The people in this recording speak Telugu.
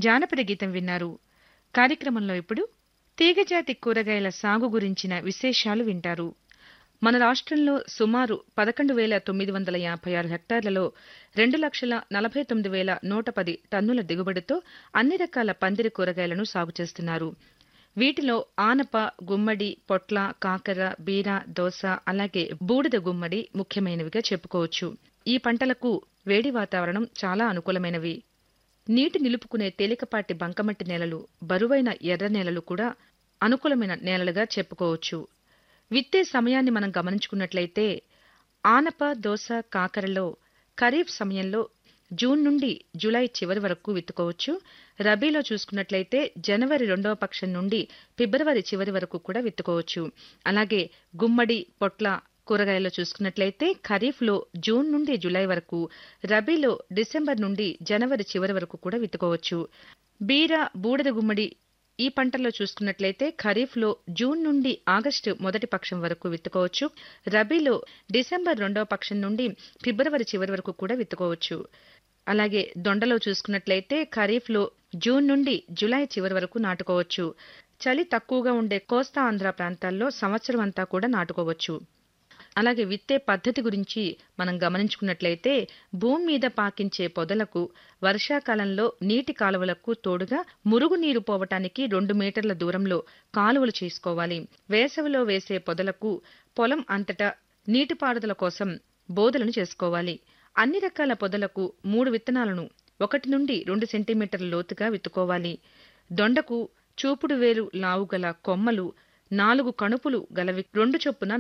జానపద గీతం విన్నారు కార్యక్రమంలో ఇప్పుడు తీగజాతి కూరగాయల సాగు గురించిన విశేషాలు వింటారు మన రాష్ట్రంలో సుమారు పదకొండు వేల తొమ్మిది వందల యాభై ఆరు హెక్టార్లలో రెండు లక్షల నలభై తొమ్మిది వేల నూట పది టన్నుల దిగుబడితో అన్ని రకాల పందిరి కూరగాయలను సాగు చేస్తున్నారు వీటిలో ఆనప గుమ్మడి పొట్ల కాకర బీర దోస అలాగే బూడిద గుమ్మడి ముఖ్యమైనవిగా చెప్పుకోవచ్చు ఈ పంటలకు వేడి వాతావరణం చాలా అనుకూలమైనవి నీటి నిలుపుకునే తేలికపాటి బంకమట్టి నేలలు బరువైన ఎర్ర నేలలు కూడా అనుకూలమైన నేలలుగా చెప్పుకోవచ్చు విత్తే సమయాన్ని మనం గమనించుకున్నట్లయితే ఆనప దోస కాకరలో ఖరీఫ్ సమయంలో జూన్ నుండి జూలై చివరి వరకు విత్తుకోవచ్చు రబీలో చూసుకున్నట్లయితే జనవరి రెండవ పక్షం నుండి ఫిబ్రవరి చివరి వరకు కూడా విత్తుకోవచ్చు అలాగే గుమ్మడి పొట్ల కూరగాయల్లో చూసుకున్నట్లయితే ఖరీఫ్లో జూన్ నుండి జూలై వరకు రబీలో డిసెంబర్ నుండి జనవరి చివరి వరకు కూడా విత్తుకోవచ్చు బీర బూడిద గుమ్మడి ఈ పంటల్లో చూసుకున్నట్లయితే ఖరీఫ్లో జూన్ నుండి ఆగస్టు మొదటి పక్షం వరకు విత్తుకోవచ్చు రబీలో డిసెంబర్ రెండవ పక్షం నుండి ఫిబ్రవరి చివరి వరకు కూడా విత్తుకోవచ్చు అలాగే దొండలో చూసుకున్నట్లయితే ఖరీఫ్లో జూన్ నుండి జూలై చివరి వరకు నాటుకోవచ్చు చలి తక్కువగా ఉండే కోస్తా ఆంధ్ర ప్రాంతాల్లో సంవత్సరం అంతా కూడా నాటుకోవచ్చు అలాగే విత్తే పద్ధతి గురించి మనం గమనించుకున్నట్లయితే భూమి మీద పాకించే పొదలకు వర్షాకాలంలో నీటి కాలువలకు తోడుగా మురుగునీరు పోవటానికి రెండు మీటర్ల దూరంలో కాలువలు చేసుకోవాలి వేసవిలో వేసే పొదలకు పొలం అంతటా నీటిపారుదల కోసం బోదలను చేసుకోవాలి అన్ని రకాల పొదలకు మూడు విత్తనాలను ఒకటి నుండి రెండు సెంటీమీటర్ల లోతుగా విత్తుకోవాలి దొండకు చూపుడు వేలు లావు గల కొమ్మలు నాలుగు కణుపులు గలవి రెండు చొప్పున